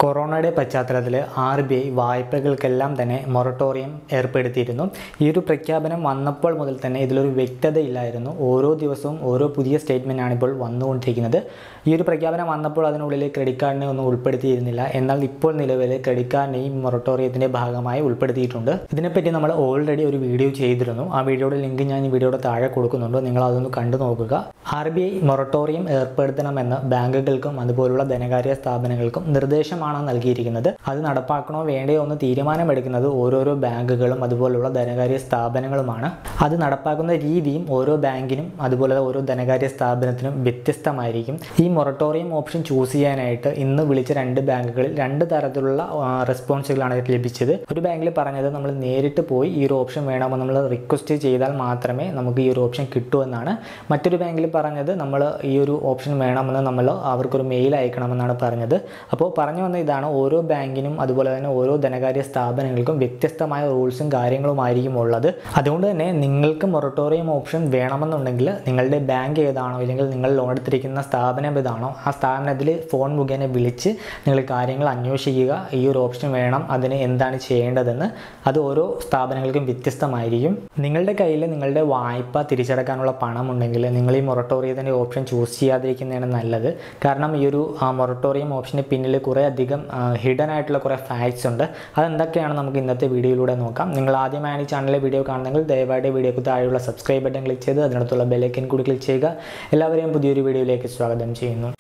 കൊറോണയുടെ പശ്ചാത്തലത്തിൽ R B I വായ്പകൾക്കെല്ലാം തന്നെ മൊറട്ടോറിയം ഏർപ്പെടുത്തിയിരുന്നു ഈ ഒരു പ്രഖ്യാപനം വന്നപ്പോൾ മുതൽ തന്നെ ഇതിലൊരു വ്യക്തതയില്ലായിരുന്നു ഓരോ ദിവസവും ഓരോ പുതിയ സ്റ്റേറ്റ്മെൻ്റ് ആണ് ഇപ്പോൾ വന്നുകൊണ്ടിരിക്കുന്നത് ഈ ഒരു പ്രഖ്യാപനം വന്നപ്പോൾ അതിനുള്ളിൽ ക്രെഡിറ്റ് കാർഡിനെ ഒന്നും ഉൾപ്പെടുത്തിയിരുന്നില്ല എന്നാൽ ഇപ്പോൾ നിലവിൽ ക്രെഡിറ്റ് കാർഡിനെയും മൊറട്ടോറിയത്തിൻ്റെ ഭാഗമായി ഉൾപ്പെടുത്തിയിട്ടുണ്ട് ഇതിനെപ്പറ്റി നമ്മൾ ഓൾറെഡി ഒരു വീഡിയോ ചെയ്തിരുന്നു ആ വീഡിയോയുടെ ലിങ്ക് ഞാൻ ഈ വീഡിയോയുടെ താഴെ കൊടുക്കുന്നുണ്ട് നിങ്ങൾ അതൊന്ന് കണ്ടു നോക്കുക ആർ ബി ഐ മൊറട്ടോറിയം ഏർപ്പെടുത്തണമെന്ന് ബാങ്കുകൾക്കും അതുപോലുള്ള ധനകാര്യ സ്ഥാപനങ്ങൾക്കും നിർദ്ദേശമാണ് നൽകിയിരിക്കുന്നത് അത് നടപ്പാക്കണോ വേണ്ടയോ എന്ന് തീരുമാനമെടുക്കുന്നത് ഓരോരോ ബാങ്കുകളും അതുപോലുള്ള ധനകാര്യ സ്ഥാപനങ്ങളുമാണ് അത് നടപ്പാക്കുന്ന രീതിയും ഓരോ ബാങ്കിനും അതുപോലെ ഓരോ ധനകാര്യ സ്ഥാപനത്തിനും വ്യത്യസ്തമായിരിക്കും ഈ മൊറട്ടോറിയം ഓപ്ഷൻ ചൂസ് ചെയ്യാനായിട്ട് ഇന്ന് വിളിച്ച രണ്ട് ബാങ്കുകളിൽ രണ്ട് തരത്തിലുള്ള റെസ്പോൺസുകളാണ് ലഭിച്ചത് ഒരു ബാങ്കിൽ പറഞ്ഞത് നമ്മൾ നേരിട്ട് പോയി ഈ ഒരു ഓപ്ഷൻ വേണമെന്ന് നമ്മൾ റിക്വസ്റ്റ് ചെയ്താൽ മാത്രമേ നമുക്ക് ഈ ഒരു ഓപ്ഷൻ കിട്ടൂ എന്നാണ് മറ്റൊരു ബാങ്കിൽ പറഞ്ഞത് നമ്മൾ ഈ ഒരു ഓപ്ഷൻ വേണമെന്ന് നമ്മൾ അവർക്കൊരു മെയിൽ അയക്കണമെന്നാണ് പറഞ്ഞത് അപ്പോൾ പറഞ്ഞു വന്ന ഇതാണ് ഓരോ ബാങ്കിനും അതുപോലെ തന്നെ ഓരോ ധനകാര്യ സ്ഥാപനങ്ങൾക്കും വ്യത്യസ്തമായ റൂൾസും കാര്യങ്ങളുമായിരിക്കും ഉള്ളത് അതുകൊണ്ട് തന്നെ നിങ്ങൾക്ക് മൊറട്ടോറിയം ഓപ്ഷൻ വേണമെന്നുണ്ടെങ്കിൽ നിങ്ങളുടെ ബാങ്ക് ഏതാണോ അല്ലെങ്കിൽ നിങ്ങൾ ലോൺ എടുത്തിരിക്കുന്ന സ്ഥാപനം ഏതാണോ ആ സ്ഥാപനത്തിൽ ഫോൺ മുഖേന വിളിച്ച് നിങ്ങൾ കാര്യങ്ങൾ അന്വേഷിക്കുക ഈ ഒരു ഓപ്ഷൻ വേണം അതിന് എന്താണ് ചെയ്യേണ്ടതെന്ന് അത് ഓരോ സ്ഥാപനങ്ങൾക്കും വ്യത്യസ്തമായിരിക്കും നിങ്ങളുടെ കയ്യിൽ നിങ്ങളുടെ വായ്പ തിരിച്ചടക്കാനുള്ള പണം ഉണ്ടെങ്കിൽ നിങ്ങൾ ഈ മൊറട്ടോറിയത്തിൻ്റെ ഓപ്ഷൻ ചൂസ് ചെയ്യാതിരിക്കുന്നതാണ് നല്ലത് കാരണം ഈ ഒരു മൊറട്ടോറിയം ഓപ്ഷന് പിന്നിൽ കുറേ അധികം ഹിഡൻ ആയിട്ടുള്ള കുറേ ഫാക്ട്സ് ഉണ്ട് അതെന്തൊക്കെയാണ് നമുക്ക് ഇന്നത്തെ വീഡിയോയിലൂടെ നോക്കാം നിങ്ങൾ ആദ്യമായാണ് ഈ ചാനലിലെ വീഡിയോ കാണുന്നെങ്കിൽ ദയവായിട്ട് വീഡിയോക്ക് താഴെയുള്ള സബ്സ്ക്രൈബ് ബട്ടൺ ക്ലിക്ക് ചെയ്ത് അതിനടുത്തുള്ള ബെല്ലൈക്കൻ കൂടി ക്ലിക്ക് ചെയ്യുക എല്ലാവരെയും പുതിയൊരു വീഡിയോയിലേക്ക് സ്വാഗതം ചെയ്യുന്നു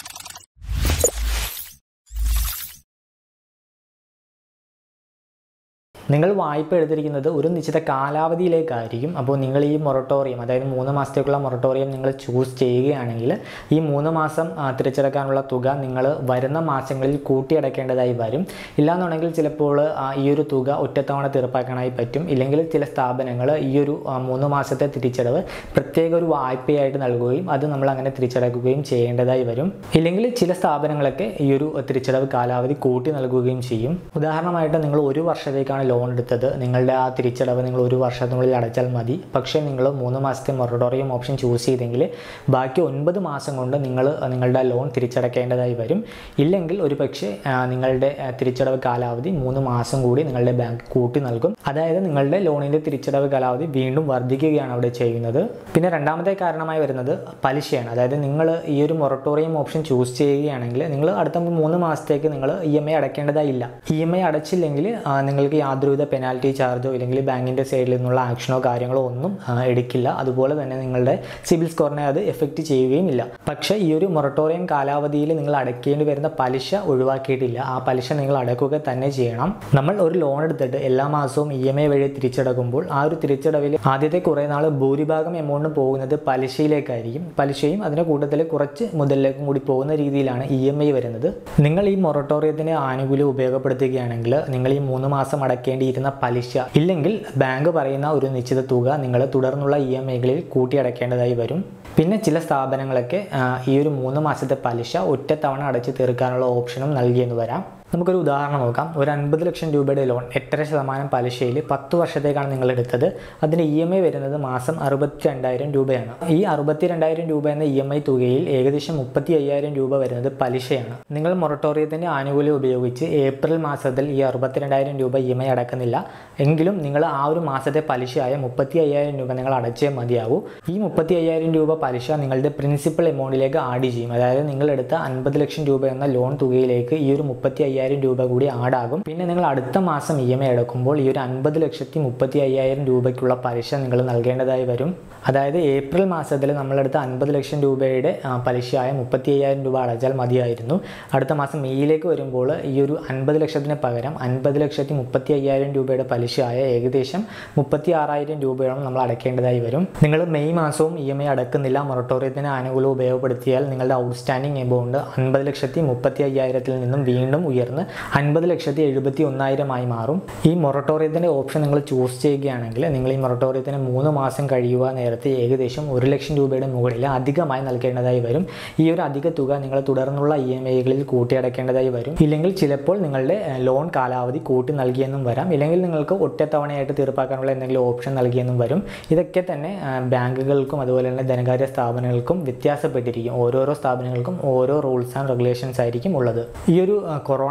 നിങ്ങൾ വായ്പ എടുത്തിരിക്കുന്നത് ഒരു നിശ്ചിത കാലാവധിയിലേക്കായിരിക്കും അപ്പോൾ നിങ്ങൾ ഈ മൊറട്ടോറിയം അതായത് മൂന്ന് മാസത്തേക്കുള്ള മൊറട്ടോറിയം നിങ്ങൾ ചൂസ് ചെയ്യുകയാണെങ്കിൽ ഈ മൂന്ന് മാസം ആ, തിരിച്ചടക്കാനുള്ള തുക നിങ്ങൾ വരുന്ന മാസങ്ങളിൽ കൂട്ടിയടക്കേണ്ടതായി വരും ഇല്ലാന്നുണ്ടെങ്കിൽ ചിലപ്പോൾ ആ, ഈ ഒരു തുക ഒറ്റത്തവണ തീർപ്പാക്കാനായി പറ്റും ഇല്ലെങ്കിൽ ചില സ്ഥാപനങ്ങൾ ഈ ഒരു ആ, മൂന്ന് മാസത്തെ തിരിച്ചടവ് പ്രത്യേക ഒരു വായ്പയായിട്ട് നൽകുകയും അത് നമ്മൾ അങ്ങനെ തിരിച്ചടക്കുകയും ചെയ്യേണ്ടതായി വരും ഇല്ലെങ്കിൽ ചില സ്ഥാപനങ്ങളൊക്കെ ഈ ഒരു തിരിച്ചടവ് കാലാവധി കൂട്ടി നൽകുകയും ചെയ്യും ഉദാഹരണമായിട്ട് നിങ്ങൾ ഒരു വർഷത്തേക്കാണ് ലോൺ എടുത്തത് നിങ്ങളുടെ ആ തിരിച്ചടവ് നിങ്ങൾ ഒരു വർഷത്തിനുള്ളിൽ അടച്ചാൽ മതി പക്ഷേ നിങ്ങൾ മൂന്ന് മാസത്തെ മൊറട്ടോറിയം ഓപ്ഷൻ ചൂസ് ചെയ്തെങ്കിൽ ബാക്കി ഒൻപത് മാസം കൊണ്ട് നിങ്ങൾ നിങ്ങളുടെ ലോൺ തിരിച്ചടക്കേണ്ടതായി വരും ഇല്ലെങ്കിൽ ഒരു പക്ഷേ ആ, നിങ്ങളുടെ ആ, തിരിച്ചടവ് കാലാവധി മൂന്ന് മാസം കൂടി നിങ്ങളുടെ ബാങ്ക് കൂട്ടി നൽകും അതായത് നിങ്ങളുടെ ലോണിൻ്റെ തിരിച്ചടവ് കാലാവധി വീണ്ടും വർദ്ധിക്കുകയാണ് അവിടെ ചെയ്യുന്നത് പിന്നെ രണ്ടാമത്തെ കാരണമായി വരുന്നത് പലിശയാണ് അതായത് നിങ്ങൾ ഈ ഒരു മൊറട്ടോറിയം ഓപ്ഷൻ ചൂസ് ചെയ്യുകയാണെങ്കിൽ നിങ്ങൾ അടുത്ത മൂന്ന് മാസത്തേക്ക് നിങ്ങൾ ഇ എം ഐ അടയ്ക്കേണ്ടതായില്ല ഇ എം ഐ അടച്ചില്ലെങ്കിൽ ആ, നിങ്ങൾക്ക് യാതൊരുവിധ പെനാൽറ്റി ചാർജോ ഇല്ലെങ്കിൽ ബാങ്കിൻ്റെ സൈഡിൽ നിന്നുള്ള ആക്ഷനോ കാര്യങ്ങളോ ഒന്നും ആ, എടുക്കില്ല അതുപോലെ തന്നെ നിങ്ങളുടെ സിബിൽ സ്കോറിനെ അത് എഫക്റ്റ് ചെയ്യുകയും ഇല്ല പക്ഷേ ഈ ഒരു മൊറട്ടോറിയം കാലാവധിയിൽ നിങ്ങൾ അടയ്ക്കേണ്ടി വരുന്ന പലിശ ഒഴിവാക്കിയിട്ടില്ല ആ പലിശ നിങ്ങൾ അടയ്ക്കുക തന്നെ ചെയ്യണം നമ്മൾ ഒരു ലോൺ എടുത്തിട്ട് എല്ലാ മാസവും ഇ എം ഐ വഴി തിരിച്ചടക്കുമ്പോൾ ആ ഒരു തിരിച്ചടവിൽ ആദ്യത്തെ കുറേ നാൾ ഭൂരിഭാഗം എമൗണ്ട് പോകുന്നത് പലിശയിലേക്കായിരിക്കും പലിശയും അതിൻ്റെ കൂട്ടത്തിൽ കുറച്ച് മുതലിലേക്കും കൂടി പോകുന്ന രീതിയിലാണ് ഇ എം ഐ വരുന്നത് നിങ്ങൾ ഈ മൊറട്ടോറിയത്തിന് ആനുകൂല്യം ഉപയോഗപ്പെടുത്തുകയാണെങ്കിൽ നിങ്ങൾ ഈ മൂന്ന് മാസം അടക്കേണ്ടിയിരുന്ന പലിശ ഇല്ലെങ്കിൽ ബാങ്ക് പറയുന്ന ഒരു നിശ്ചിത തുക നിങ്ങൾ തുടർന്നുള്ള ഇ എം ഐകളിൽ കൂട്ടി അടയ്ക്കേണ്ടതായി വരും പിന്നെ ചില സ്ഥാപനങ്ങളൊക്കെ ആ, ഈ ഒരു മൂന്ന് മാസത്തെ പലിശ ഒറ്റത്തവണ അടച്ച് തീർക്കാനുള്ള ഓപ്ഷനും നൽകിയെന്ന് വരാം നമുക്കൊരു ഉദാഹരണം നോക്കാം ഒരു അൻപത് ലക്ഷം രൂപയുടെ ലോൺ എട്ടര ശതമാനം പലിശയിൽ പത്ത് വർഷത്തേക്കാണ് നിങ്ങൾ എടുത്തത് അതിന് ഇ എം ഐ വരുന്നത് മാസം അറുപത്തി രണ്ടായിരം രൂപയാണ് ഈ അറുപത്തി രണ്ടായിരം രൂപ എന്ന ഇ എം ഐ തുകയിൽ ഏകദേശം മുപ്പത്തി അയ്യായിരം രൂപ വരുന്നത് പലിശയാണ് നിങ്ങൾ മൊറട്ടോറിയത്തിൻ്റെ ആനുകൂല്യം ഉപയോഗിച്ച് ഏപ്രിൽ മാസത്തിൽ ഈ അറുപത്തി രണ്ടായിരം രൂപ ഇ എം ഐ അടക്കുന്നില്ല എങ്കിലും നിങ്ങൾ ആ ഒരു മാസത്തെ പലിശയായ മുപ്പത്തി അയ്യായിരം രൂപ നിങ്ങൾ അടച്ചേ മതിയാവൂ ഈ മുപ്പത്തി അയ്യായിരം രൂപ പലിശ നിങ്ങളുടെ പ്രിൻസിപ്പൽ എമൗണ്ടിലേക്ക് ആഡ് ചെയ്യും അതായത് നിങ്ങൾ എടുത്ത അൻപത് ലക്ഷം രൂപ എന്ന ലോൺ തുകയിലേക്ക് ഈ ഒരു മുപ്പത്തി അയ്യായിരം രൂപ കൂടി ആഡാകും പിന്നെ നിങ്ങൾ അടുത്ത മാസം ഇ എം ഐ അടക്കുമ്പോൾ ഈ ഒരു അൻപത് ലക്ഷത്തി മുപ്പത്തി അയ്യായിരം രൂപയ്ക്കുള്ള പലിശ നിങ്ങൾ നൽകേണ്ടതായി വരും അതായത് ഏപ്രിൽ മാസത്തിൽ നമ്മളെടുത്ത അൻപത് ലക്ഷം രൂപയുടെ ആ, പലിശയായ മുപ്പത്തി അയ്യായിരം രൂപ അടച്ചാൽ മതിയായിരുന്നു അടുത്ത മാസം മെയ്യിലേക്ക് വരുമ്പോൾ ഈ ഒരു അൻപത് ലക്ഷത്തിന് പകരം അൻപത് ലക്ഷത്തി മുപ്പത്തി അയ്യായിരം രൂപയുടെ പലിശയായ ഏകദേശം മുപ്പത്തി ആറായിരം രൂപയോളം നമ്മൾ അടയ്ക്കേണ്ടതായി വരും നിങ്ങൾ മെയ് മാസവും ഇ എം ഐ അടക്കുന്നില്ല മൊറട്ടോറിയത്തിന് ആനുകൂല്യം ഉപയോഗപ്പെടുത്തിയാൽ നിങ്ങളുടെ ഔട്ട്സ്റ്റാൻഡിംഗ് എമൗണ്ട് അൻപത് ലക്ഷത്തി മുപ്പത്തി അയ്യായിരത്തിൽ നിന്നും വീണ്ടും ഉയർന്ന് അൻപത് ലക്ഷത്തി എഴുപത്തി ഒന്നായിരമായി മാറും ഈ മൊറട്ടോറിയത്തിൻ്റെ ഓപ്ഷൻ നിങ്ങൾ ചൂസ് ചെയ്യുകയാണെങ്കിൽ നിങ്ങൾ ഈ മൊറട്ടോറിയത്തിന് മൂന്ന് മാസം കഴിയുക നേരത്തെ ഏകദേശം ഒരു ലക്ഷം രൂപയുടെ മുകളിൽ അധികമായി നൽകേണ്ടതായി വരും ഈ ഒരു അധിക തുക നിങ്ങൾ തുടർന്നുള്ള ഇ എം ഐകളിൽ കൂട്ടിയടക്കേണ്ടതായി വരും ഇല്ലെങ്കിൽ ചിലപ്പോൾ നിങ്ങളുടെ ഏഹ്, ലോൺ കാലാവധി കൂട്ടി നൽകിയെന്നും വരാം ഇല്ലെങ്കിൽ നിങ്ങൾക്ക് ഒറ്റത്തവണയായിട്ട് തീർപ്പാക്കാനുള്ള എന്തെങ്കിലും ഓപ്ഷൻ നൽകിയെന്നും വരും ഇതൊക്കെ തന്നെ ഏഹ്, ബാങ്കുകൾക്കും അതുപോലെ തന്നെ ധനകാര്യ സ്ഥാപനങ്ങൾക്കും വ്യത്യാസപ്പെട്ടിരിക്കും ഓരോരോ സ്ഥാപനങ്ങൾക്കും ഓരോ റൂൾസ് ആൻഡ് റെഗുലേഷൻസ് ആയിരിക്കും ഉള്ളത് ഈ ഒരു ഏഹ്, കൊറോണ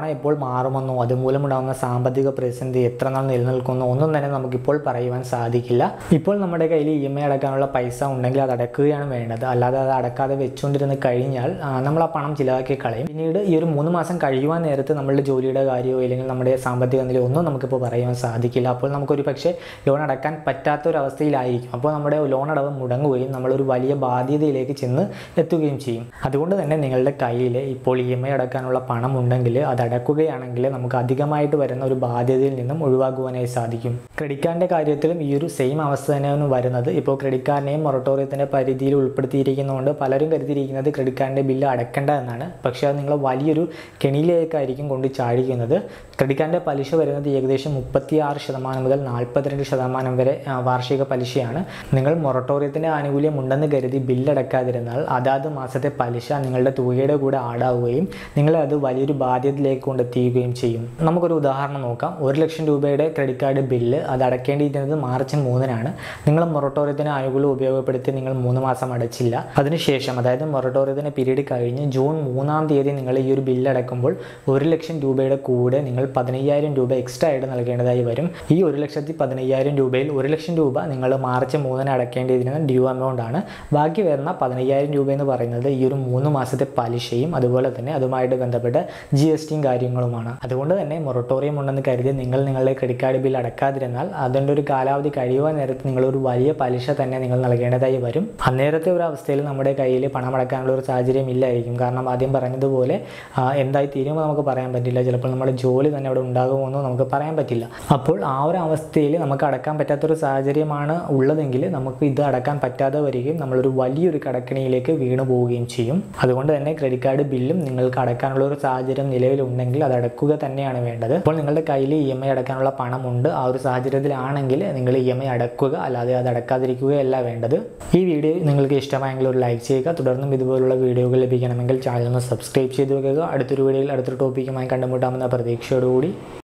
ഇപ്പോൾ മാറുമെന്നോ അതുമൂലമുണ്ടാകുന്ന സാമ്പത്തിക പ്രതിസന്ധി എത്ര നാൾ നിലനിൽക്കുന്നോ ഒന്നും തന്നെ നമുക്കിപ്പോൾ പറയുവാൻ സാധിക്കില്ല ഇപ്പോൾ നമ്മുടെ കയ്യിൽ ഇ എം ഐ അടക്കാനുള്ള പൈസ ഉണ്ടെങ്കിൽ അത് അടക്കുകയാണ് വേണ്ടത് അല്ലാതെ അത് അടക്കാതെ വെച്ചുകൊണ്ടിരുന്ന് കഴിഞ്ഞാൽ ആ, നമ്മൾ ആ പണം ചിലവാക്കി കളയും പിന്നീട് ഈ ഒരു മൂന്ന് മാസം കഴിയുവാൻ നേരത്ത് നമ്മളുടെ ജോലിയുടെ കാര്യമോ അല്ലെങ്കിൽ നമ്മുടെ സാമ്പത്തിക നിലയോ ഒന്നും നമുക്കിപ്പോൾ പറയുവാൻ സാധിക്കില്ല അപ്പോൾ നമുക്കൊരു പക്ഷേ ലോൺ അടക്കാൻ പറ്റാത്ത ഒരു അവസ്ഥയിലായിരിക്കും അപ്പോൾ നമ്മുടെ ലോൺ അടവ് മുടങ്ങുകയും നമ്മളൊരു വലിയ ബാധ്യതയിലേക്ക് ചെന്ന് എത്തുകയും ചെയ്യും അതുകൊണ്ട് തന്നെ നിങ്ങളുടെ കയ്യിൽ ഇപ്പോൾ ഇ എം ഐ അടക്കാനുള്ള പണം ഉണ്ടെങ്കിൽ അത് അടക്കുകയാണെങ്കിൽ നമുക്ക് അധികമായിട്ട് വരുന്ന ഒരു ബാധ്യതയിൽ നിന്നും ഒഴിവാക്കുവാനായി സാധിക്കും ക്രെഡിറ്റ് കാർഡിൻ്റെ കാര്യത്തിലും ഈ ഒരു സെയിം അവസ്ഥ തന്നെയാണ് വരുന്നത് ഇപ്പോൾ ക്രെഡിറ്റ് കാർഡിനെയും മൊറട്ടോറിയത്തിൻ്റെ പരിധിയിൽ ഉൾപ്പെടുത്തിയിരിക്കുന്നതുകൊണ്ട് പലരും കരുതിയിരിക്കുന്നത് ക്രെഡിറ്റ് കാർഡിൻ്റെ ബില്ല് അടക്കേണ്ട എന്നാണ് പക്ഷേ അത് നിങ്ങൾ വലിയൊരു കെണിയിലേക്കായിരിക്കും കൊണ്ട് ചാടിക്കുന്നത് ക്രെഡിറ്റ് കാർഡിൻ്റെ പലിശ വരുന്നത് ഏകദേശം മുപ്പത്തി ആറ് ശതമാനം മുതൽ നാൽപ്പത്തിരണ്ട് ശതമാനം വരെ ആ, വാർഷിക പലിശയാണ് നിങ്ങൾ മൊറട്ടോറിയത്തിൻ്റെ ആനുകൂല്യം ഉണ്ടെന്ന് കരുതി ബില്ലടക്കാതിരുന്നാൽ അതാത് മാസത്തെ പലിശ നിങ്ങളുടെ തുകയുടെ കൂടെ ആടാവുകയും നിങ്ങളെ അത് വലിയൊരു ബാധ്യതയിലേക്ക് കൊണ്ടെത്തിക്കുകയും ചെയ്യും നമുക്കൊരു ഉദാഹരണം നോക്കാം ഒരു ലക്ഷം രൂപയുടെ ക്രെഡിറ്റ് കാർഡ് ബില്ല് അത് അടക്കേണ്ടിയിരുന്നത് മാർച്ച് മൂന്നിനാണ് നിങ്ങൾ മൊറട്ടോറിയത്തിന് ആനുകൂല്യം ഉപയോഗപ്പെടുത്തി നിങ്ങൾ മൂന്ന് മാസം അടച്ചില്ല അതിനുശേഷം അതായത് മൊറട്ടോറിയത്തിൻ്റെ പീരീഡ് കഴിഞ്ഞ് ജൂൺ മൂന്നാം തീയതി നിങ്ങൾ ഈ ഒരു ബില്ല് അടക്കുമ്പോൾ ഒരു ലക്ഷം രൂപയുടെ കൂടെ നിങ്ങൾ പതിനയ്യായിരം രൂപ എക്സ്ട്രാ ആയിട്ട് നൽകേണ്ടതായി വരും ഈ ഒരു ലക്ഷത്തി പതിനയ്യായിരം രൂപയിൽ ഒരു ലക്ഷം രൂപ നിങ്ങൾ മാർച്ച് മൂന്നിന് അടക്കേണ്ടിയിരുന്ന ഡ്യൂ എമൗണ്ട് ആണ് ബാക്കി വരുന്ന പതിനയ്യായിരം രൂപ എന്ന് പറയുന്നത് ഈ ഒരു മൂന്ന് മാസത്തെ പലിശയും അതുപോലെ തന്നെ അതുമായിട്ട് ബന്ധപ്പെട്ട ജി എസ് ടിയും കാര്യങ്ങളുമാണ് അതുകൊണ്ട് തന്നെ മൊറട്ടോറിയം ഉണ്ടെന്ന് കരുതി നിങ്ങൾ നിങ്ങളുടെ ക്രെഡിറ്റ് കാർഡ് ബിൽ അടക്കാതിരുന്നാൽ അതിൻ്റെ ഒരു കാലാവധി കഴിയുവാൻ നേരത്ത് നിങ്ങളൊരു വലിയ പലിശ തന്നെ നിങ്ങൾ നൽകേണ്ടതായി വരും അന്നേരത്തെ ഒരു അവസ്ഥയിൽ നമ്മുടെ കയ്യിൽ പണം അടക്കാനുള്ള ഒരു സാഹചര്യം ഇല്ലായിരിക്കും കാരണം ആദ്യം പറഞ്ഞതുപോലെ ആ, എന്തായി തീരുമോ നമുക്ക് പറയാൻ പറ്റില്ല ചിലപ്പോൾ നമ്മുടെ ജോലി തന്നെ അവിടെ ഉണ്ടാകുമോ എന്നോ നമുക്ക് പറയാൻ പറ്റില്ല അപ്പോൾ ആ ഒരു അവസ്ഥയിൽ നമുക്ക് അടക്കാൻ പറ്റാത്തൊരു സാഹചര്യമാണ് ഉള്ളതെങ്കിൽ നമുക്ക് ഇത് അടക്കാൻ പറ്റാതെ വരികയും നമ്മളൊരു വലിയൊരു കടക്കണിയിലേക്ക് വീണു പോവുകയും ചെയ്യും അതുകൊണ്ട് തന്നെ ക്രെഡിറ്റ് കാർഡ് ബില്ലും നിങ്ങൾക്ക് അടക്കാനുള്ള ഒരു സാഹചര്യം നിലവിലുണ്ടെങ്കിൽ അത് അടക്കുക തന്നെയാണ് വേണ്ടത് അപ്പോൾ നിങ്ങളുടെ കയ്യിൽ ഇ എം ഐ അടക്കാനുള്ള പണമുണ്ട് ആ ഒരു സാഹചര്യത്തിലാണെങ്കിൽ നിങ്ങൾ ഇ എം ഐ അടക്കുക അല്ലാതെ അത് അടക്കാതിരിക്കുകയല്ല വേണ്ടത് ഈ വീഡിയോ നിങ്ങൾക്ക് ഇഷ്ടമായെങ്കിൽ ഒരു ലൈക്ക് ചെയ്യുക തുടർന്നും ഇതുപോലുള്ള വീഡിയോകൾ ലഭിക്കണമെങ്കിൽ ചാനൽ ഒന്ന് സബ്സ്ക്രൈബ് ചെയ്ത് വെക്കുക അടുത്തൊരു വീഡിയോയിൽ അടുത്തൊരു ടോപ്പിക്കുമായി കണ്ടുമുട്ടാമെന്ന പ്രതീക്ഷയോടുകൂടി